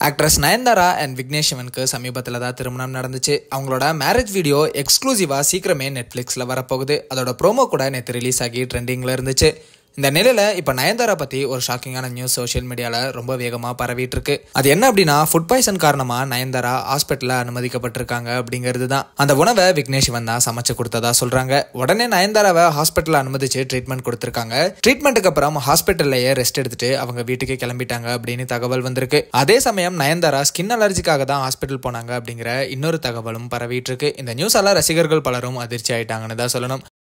actress Nayanthara and Vignesh சிவனுக்கு சமீபத்தில் தான் திருமணம் நடந்துச்சு அவங்களோட மேரேஜ் வீடியோ எக்ஸ்க்ளூசிவாக சீக்கிரமே நெட்ஃப்ளிக்ஸில் வரப்போகுது அதோட ப்ரோமோ கூட நேற்று ரிலீஸ் ஆகி ட்ரெண்டிங்கில் இருந்துச்சு இந்த நிலையில இப்போ நயன்தாரா பத்தி ஒரு ஷாக்கிங்கான நியூஸ் சோஷியல் மீடியால ரொம்ப வேகமா பரவிட்டு இருக்கு அது என்ன அப்படின்னா ஃபுட் பாய்சன் காரணமா நயன்தாரா ஹாஸ்பிட்டல்ல அனுமதிக்கப்பட்டிருக்காங்க அப்படிங்கிறது தான் அந்த உணவை விக்னேஷ் சிவன் தான் சமைச்சு கொடுத்ததா சொல்றாங்க உடனே நயன்தாராவை ஹாஸ்பிட்டல்ல அனுமதிச்சு ட்ரீட்மெண்ட் கொடுத்திருக்காங்க ட்ரீட்மெண்ட்டுக்கு அப்புறம் ஹாஸ்பிட்டல்லையே ரெஸ்ட் எடுத்துட்டு அவங்க வீட்டுக்கு கிளம்பிட்டாங்க அப்படின்னு தகவல் வந்திருக்கு அதே சமயம் நயன்தாரா ஸ்கின் அலர்ஜிக்காக தான் ஹாஸ்பிட்டல் போனாங்க அப்படிங்கிற இன்னொரு தகவலும் பரவிட்டு இருக்கு இந்த நியூஸ் எல்லாம் ரசிகர்கள் பலரும் அதிர்ச்சி ஆயிட்டாங்கன்னு தான் சொல்லணும்